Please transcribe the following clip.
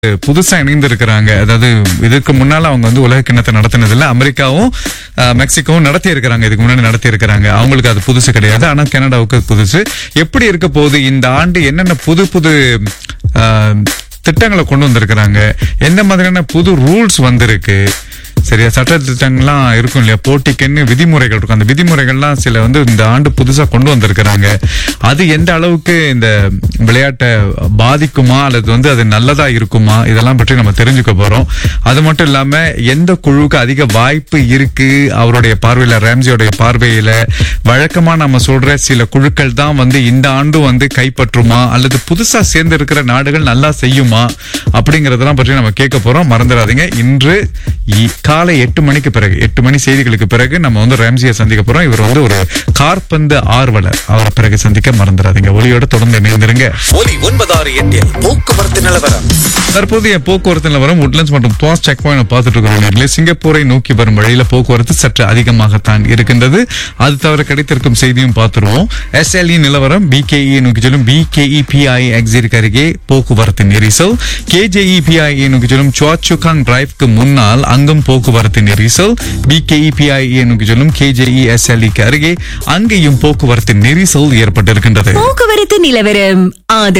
புதுசா இணைந்து இருக்கிறாங்க அதாவது இதுக்கு முன்னால அவங்க வந்து உலக கிண்ணத்தை நடத்தினதில்ல அமெரிக்காவும் அஹ், மெக்சிகோவும் நடத்தி இருக்கிறாங்க இதுக்கு முன்னாடி நடத்தி இருக்கிறாங்க அவங்களுக்கு அது புதுசு கிடையாது ஆனா கனடாவுக்கு அது புதுசு எப்படி இருக்க போகுது இந்த ஆண்டு என்னென்ன புது புது அஹ், திட்டங்களை கொண்டு வந்திருக்கிறாங்க எந்த மாதிரியான புது ரூல்ஸ் வந்திருக்கு சரியா சட்ட திட்டங்கள்லாம் இருக்கும் இல்லையா போட்டிக்குன்னு விதிமுறைகள் இருக்கும் அந்த விதிமுறைகள்லாம் சில வந்து இந்த ஆண்டு புதுசா கொண்டு வந்திருக்கிறாங்க அது எந்த அளவுக்கு இந்த விளையாட்டை பாதிக்குமா அல்லது வந்து அது நல்லதா இருக்குமா இதெல்லாம் பற்றி நம்ம தெரிஞ்சுக்க போறோம் அது மட்டும் இல்லாம எந்த குழுவுக்கு அதிக வாய்ப்பு இருக்கு அவருடைய பார்வையில ரேம்ஜியோடைய பார்வையில வழக்கமா நம்ம சொல்ற சில குழுக்கள் தான் வந்து இந்த ஆண்டு வந்து கைப்பற்றுமா அல்லது புதுசா சேர்ந்து இருக்கிற நாடுகள் நல்லா செய்யுமா அப்படிங்கறதெல்லாம் பற்றி நம்ம கேட்க போறோம் மறந்துடாதீங்க இன்று இ- காலை எட்டு மணிக்கு பிறகு எட்டு மணி செய்திகளுக்கு பிறகு நம்ம வந்து ரேம்ஜியை சந்திக்க போறோம் இவர் வந்து ஒரு கார்பந்து ஆர்வலர் அவரை பிறகு சந்திக்க மறந்துடாதீங்க ஒளியோட தொடர்ந்து இணைந்திருங்க ஒலி ஒன்பதாறு எட்டில் போக்குவரத்து நிலவரம் தற்போதைய போக்குவரத்து நிலவரம் உட்லண்ட்ஸ் மற்றும் துவாஸ் செக் பாயிண்ட் பார்த்துட்டு இருக்கிறோம் நேயர்களே. சிங்கப்பூரை நோக்கி வரும் வழியில போக்குவரத்து சற்று அதிகமாகத்தான் இருக்கின்றது அது தவிர கிடைத்திருக்கும் செய்தியும் பார்த்துருவோம் எஸ்எல்இ நிலவரம் பிகேஇ நோக்கி செல்லும் பிகேஇ பிஐ எக்ஸிற்கு அருகே போக்குவரத்து நெரிசல் கேஜேஇ பிஐஏ நோக்கி செல்லும் சுவாச்சுகாங் டிரைவ்க்கு முன்னால் அங்கும் போக்குவரத்து நெரிசல் பிகேஇ பிஐஏ நோக்கி செல்லும் கேஜேஇ எஸ்எல்இக்கு அருகே அங்கேயும் போக்குவரத்து நெரிசல் ஏற்பட்டிருக்கின்றது போக்குவரத்து நிலவரம் ஆதரவு